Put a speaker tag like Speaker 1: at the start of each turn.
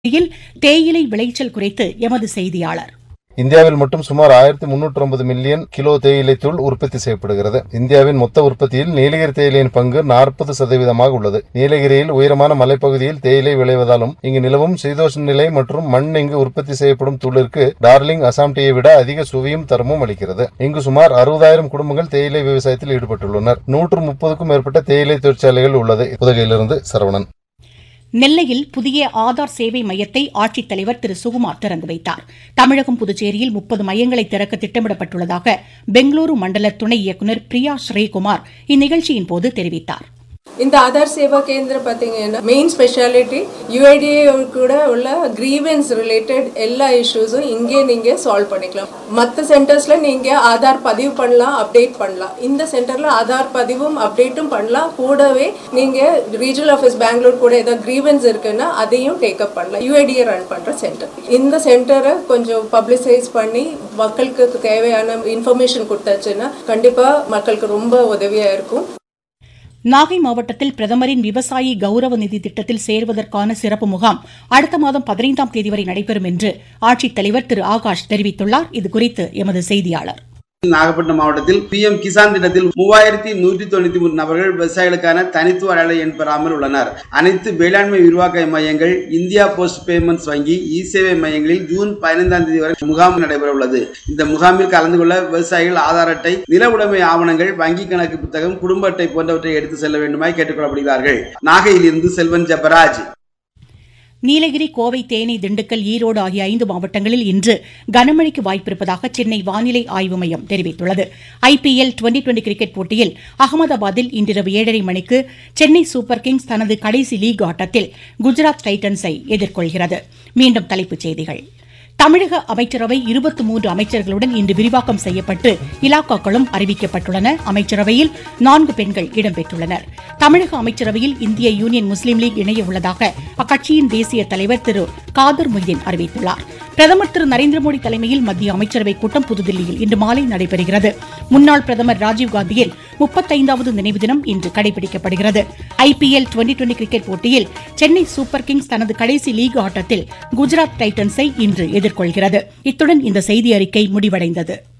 Speaker 1: இந்நிலையில் தேயிலை விளைச்சல் குறித்து எமது செய்தியாளர்
Speaker 2: இந்தியாவில் மட்டும் சுமார் ஆயிரத்தி முன்னூற்று ஐம்பது மில்லியன் கிலோ தேயிலை தூள் உற்பத்தி செய்யப்படுகிறது இந்தியாவின் மொத்த உற்பத்தியில் நீலகிரி தேயிலையின் பங்கு நாற்பது சதவீதமாக உள்ளது நீலகிரியில் உயரமான மலைப்பகுதியில் தேயிலை விளைவதாலும் இங்கு நிலவும் சீதோஷ்ண நிலை மற்றும் மண் இங்கு உற்பத்தி செய்யப்படும் தூளிற்கு டார்லிங் அசாம் டீயை விட அதிக சுவையும் தரமும் அளிக்கிறது இங்கு சுமார் அறுபதாயிரம் குடும்பங்கள் தேயிலை விவசாயத்தில் ஈடுபட்டுள்ளனர் நூற்று முப்பதுக்கும் மேற்பட்ட தேயிலை தொழிற்சாலைகள் உள்ளது உதகையிலிருந்து சரவணன்
Speaker 1: நெல்லையில் புதிய ஆதார் சேவை மையத்தை ஆட்சித்தலைவர் திரு சுகுமார் திறந்து வைத்தார் தமிழகம் புதுச்சேரியில் முப்பது மையங்களை திறக்க திட்டமிடப்பட்டுள்ளதாக பெங்களூரு மண்டல துணை இயக்குநர் பிரியா ஸ்ரீகுமார் இந்நிகழ்ச்சியின் போது தெரிவித்தார்
Speaker 3: இந்த ஆதார் சேவா கேந்திரம் பார்த்தீங்கன்னா மெயின் ஸ்பெஷாலிட்டி யுஐடிஏ கூட உள்ள கிரீவன்ஸ் ரிலேட்டட் எல்லா இஷ்யூஸும் இங்கே நீங்கள் சால்வ் பண்ணிக்கலாம் மற்ற சென்டர்ஸில் நீங்கள் ஆதார் பதிவு பண்ணலாம் அப்டேட் பண்ணலாம் இந்த சென்டரில் ஆதார் பதிவும் அப்டேட்டும் பண்ணலாம் கூடவே நீங்கள் ரீஜனல் ஆஃபீஸ் பெங்களூர் கூட ஏதாவது கிரீவன்ஸ் இருக்குன்னா அதையும் டேக்கப் பண்ணலாம் யுஐடிஏ ரன் பண்ணுற சென்டர் இந்த சென்டரை கொஞ்சம் பப்ளிசைஸ் பண்ணி மக்களுக்கு தேவையான இன்ஃபர்மேஷன் கொடுத்தாச்சுன்னா கண்டிப்பாக மக்களுக்கு ரொம்ப உதவியாக இருக்கும்
Speaker 1: நாகை மாவட்டத்தில் பிரதமரின் விவசாயி கௌரவ நிதி திட்டத்தில் சேர்வதற்கான சிறப்பு முகாம் அடுத்த மாதம் பதினைந்தாம் தேதி வரை நடைபெறும் என்று ஆட்சித்தலைவர் திரு ஆகாஷ் தெரிவித்துள்ளார் இதுகுறித்து எமது செய்தியாளர்
Speaker 4: நாகப்பட்டினம் மாவட்டத்தில் பி எம் கிசான் திட்டத்தில் மூவாயிரத்தி நூற்றி தொண்ணூத்தி மூணு நபர்கள் விவசாயிகளுக்கான தனித்துவ அடையாள எண் பெறாமல் உள்ளனர் அனைத்து வேளாண்மை விரிவாக்க மையங்கள் இந்தியா போஸ்ட் பேமெண்ட்ஸ் வங்கி இ சேவை மையங்களில் ஜூன் பதினைந்தாம் தேதி வரை முகாம் நடைபெற உள்ளது இந்த முகாமில் கலந்து கொள்ள விவசாயிகள் ஆதார் அட்டை நில உடைமை ஆவணங்கள் வங்கி கணக்கு புத்தகம் குடும்ப அட்டை போன்றவற்றை எடுத்து செல்ல வேண்டுமாய் கேட்டுக்கொள்ளப்படுகிறார்கள் நாகையிலிருந்து செல்வன் ஜெபராஜ்
Speaker 1: நீலகிரி கோவை தேனி திண்டுக்கல் ஈரோடு ஆகிய ஐந்து மாவட்டங்களில் இன்று கனமழைக்கு வாய்ப்பிருப்பதாக சென்னை வானிலை ஆய்வு மையம் தெரிவித்துள்ளது ஐபிஎல் டுவெண்டி டுவெண்டி கிரிக்கெட் போட்டியில் அகமதாபாத்தில் இன்றிரவு ஏழரை மணிக்கு சென்னை சூப்பர் கிங்ஸ் தனது கடைசி லீக் ஆட்டத்தில் குஜராத் டைட்டன்ஸை எதிர்கொள்கிறது மீண்டும் தலைப்புச் செய்திகள் தமிழக அமைச்சரவை இருபத்தி மூன்று அமைச்சர்களுடன் இன்று விரிவாக்கம் செய்யப்பட்டு இலாக்காக்களும் அறிவிக்கப்பட்டுள்ளன அமைச்சரவையில் நான்கு பெண்கள் இடம்பெற்றுள்ளனர் தமிழக அமைச்சரவையில் இந்திய யூனியன் முஸ்லீம் லீக் இணைய உள்ளதாக அக்கட்சியின் தேசிய தலைவர் திரு காதர் மொய்தீன் அறிவித்துள்ளார் பிரதமர் திரு நரேந்திர மோடி தலைமையில் மத்திய அமைச்சரவைக் கூட்டம் புதுதில்லியில் இன்று மாலை நடைபெறுகிறது முன்னாள் பிரதமர் ராஜீவ்காந்தியின் முப்பத்தைந்தாவது நினைவு தினம் இன்று கடைபிடிக்கப்படுகிறது ஐபிஎல் டுவெண்டி டுவெண்டி கிரிக்கெட் போட்டியில் சென்னை சூப்பர் கிங்ஸ் தனது கடைசி லீக் ஆட்டத்தில் குஜராத் டைட்டன்ஸை இன்று எதிர்கொள்கிறது இத்துடன் இந்த செய்தி அறிக்கை முடிவடைந்தது